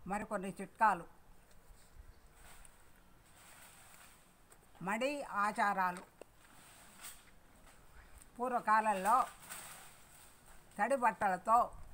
మరికొన్ని చిట్కాలు మడి ఆచారాలు పూర్వకాలంలో తడి బట్టలతో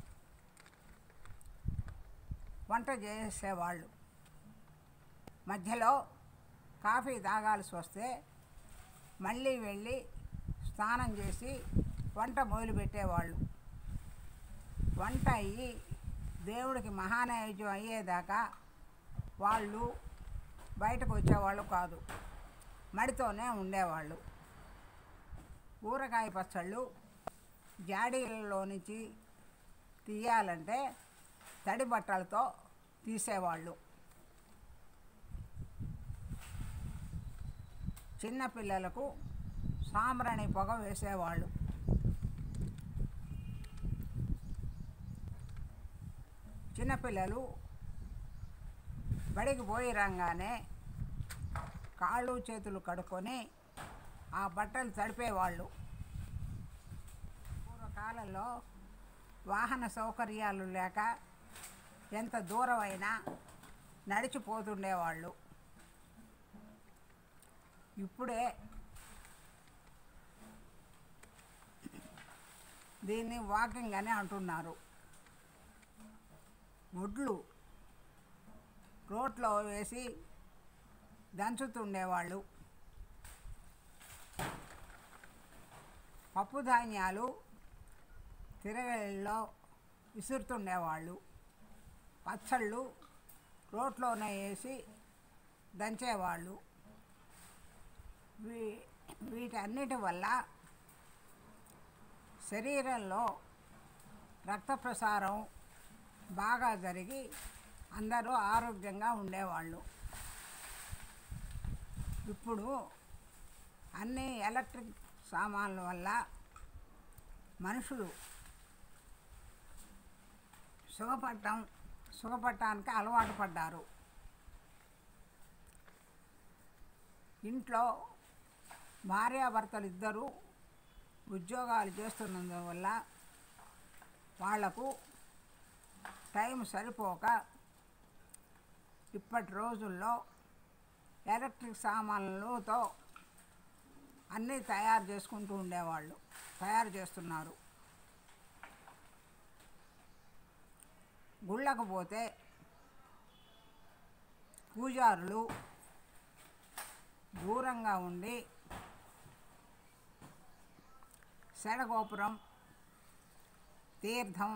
వంట చేసేవాళ్ళు మధ్యలో కాఫీ తాగాల్సి వస్తే మళ్ళీ వెళ్ళి స్నానం చేసి వంట మొదలుపెట్టేవాళ్ళు వంట అయ్యి దేవుడికి మహానైవేద్యం అయ్యేదాకా వాళ్ళు బయటకు వచ్చేవాళ్ళు కాదు మడితోనే ఉండేవాళ్ళు ఊరగాయ పచ్చళ్ళు జాడీలలో నుంచి తీయాలంటే తడి బట్టలతో తీసేవాళ్ళు చిన్నపిల్లలకు సాంబ్రాణి పొగ వేసేవాళ్ళు చిన్నపిల్లలు బడికి పోయి రాగానే కాళ్ళు చేతులు కడుక్కొని ఆ బట్టలు తడిపేవాళ్ళు పూర్వకాలంలో వాహన సౌకర్యాలు లేక ఎంత దూరమైనా నడిచిపోతుండేవాళ్ళు ఇప్పుడే దీన్ని వాకింగ్ అని అంటున్నారు వడ్లు రోట్లో వేసి దంచుతుండేవాళ్ళు పప్పు ధాన్యాలు తిరగలిలో విసురుతుండేవాళ్ళు పచ్చళ్ళు రోట్లోనే వేసి దంచేవాళ్ళు వీ వీటన్నిటి వల్ల శరీరంలో రక్త ప్రసారం బాగా జరిగి అందరూ ఆరోగ్యంగా ఉండేవాళ్ళు ఇప్పుడు అన్ని ఎలక్ట్రిక్ సామాన్ల వల్ల మనుషులు సుఖపడటం సుఖపడటానికి అలవాటు పడ్డారు ఇంట్లో భార్యాభర్తలు ఇద్దరూ ఉద్యోగాలు చేస్తున్నందువల్ల వాళ్లకు టైం సరిపోక ఇప్పటి రోజుల్లో ఎలక్ట్రిక్ సామాన్లతో అన్నీ తయారు చేసుకుంటూ ఉండేవాళ్ళు తయారు చేస్తున్నారు గుళ్ళకు పోతే పూజారులు దూరంగా ఉండి శడగోపురం తీర్థం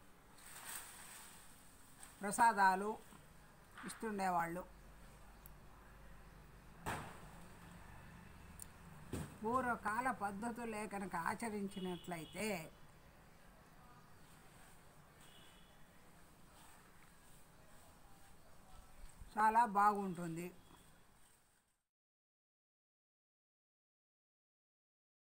ప్రసాదాలు ఇస్తుండేవాళ్ళు పూర్వకాల పద్ధతులే కనుక ఆచరించినట్లయితే చాలా బాగుంటుంది